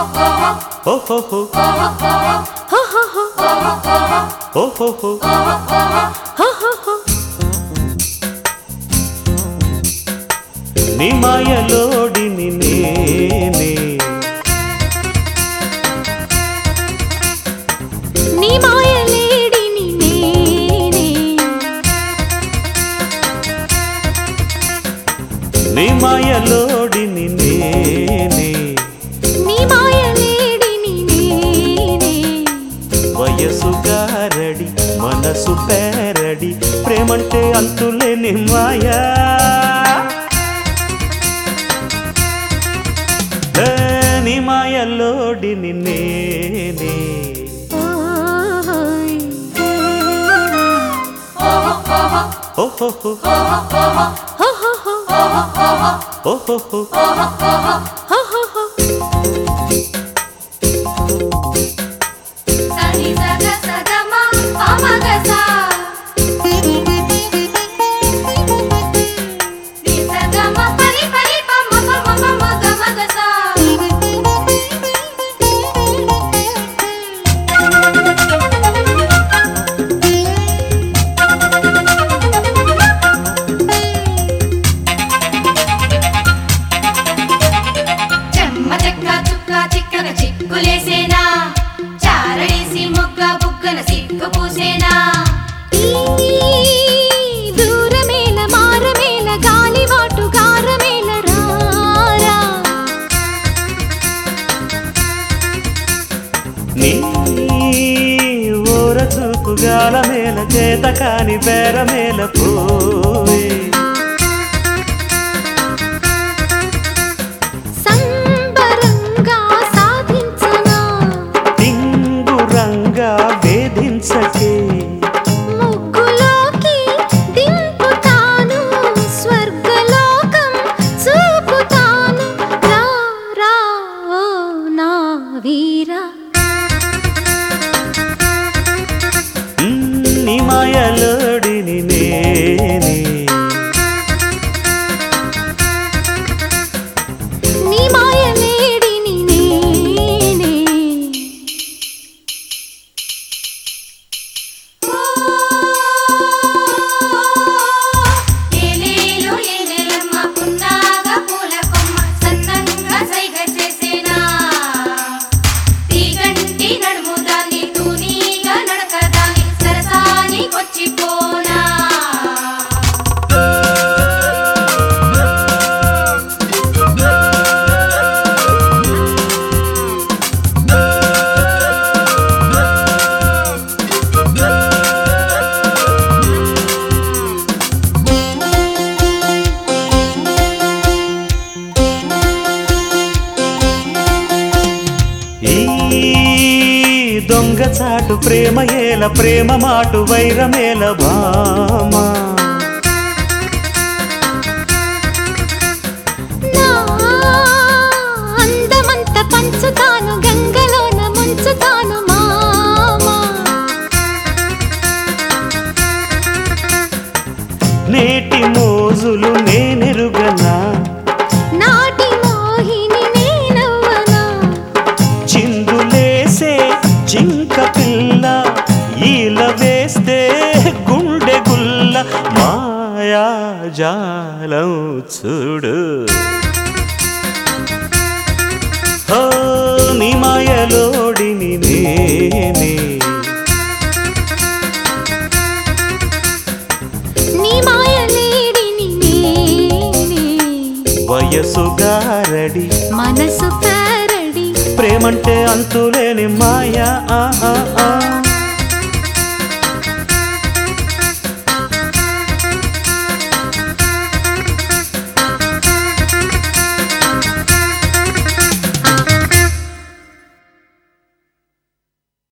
ఓహోహో ఓహోహో నీ మాయలోడిని నేనే నీ మాయలేడిని నేనే నీ మాయలోడిని నేనే నీ మాయలేడిని నేనే వయసు గారడి మనసు పేరడి ప్రేమంటే అంతులేని మాయా ఏ, నీ మాయలోడిని నేనే ఓయ్ ఓహోహో ఓహోహో సని సగ సగమ పమగస ని సగమ పరి పరి పమ పమ పమ గమగస చెమ్మ చెక్క చుక్క చిక్కన చిక్కులేసేనా చారడేసి మొగ్గ బుగ్గన సిగ్గు పూసేనా దూరమేల మారమేల గాలివాటు గారమేల రారా నీ ఊర చూపు గాల మేల చేత కాని బేర మేల పోయే సంబరంగా సాధించనా టింగురంగా వేధించకే ముగ్గులోకి దింపుతాను స్వర్గలోకం చూపుతాను రా రా ఓ నా వీరా మ్, నీ మాయలోడిని నేనే నీ మాయలేడిని నేనే ఏలేలు ఏలేలమ్మ పున్నాగ పూల కొమ్మ సన్నంగా సైగ చేసేనా తీగంటి నడుము దాన్ని తూనీగా నడక దాన్ని సరసానికొచ్చిపోనా ఈ దొంగ చాటు ప్రేమ ఏల ప్రేమ మాటు వైరమేల భామా నా అందమంత పంచుతాను గంగలోన ముంచుతాను మామా నేటి మోజులు నేనెరుగనా నాటి మోహిని నేనవ్వనా చిందులేసే జింక పిల్ల ఈల వేస్తే గుండె గుల్ల మాయా జాలం చూడు హో నీ మాయలోడిని నేనే నీ మాయలేడిని నేనే వయసు గారడి మనసు పారడి ప్రేమంటే అంతులేని మాయా ఆ, ఆ, ఆ.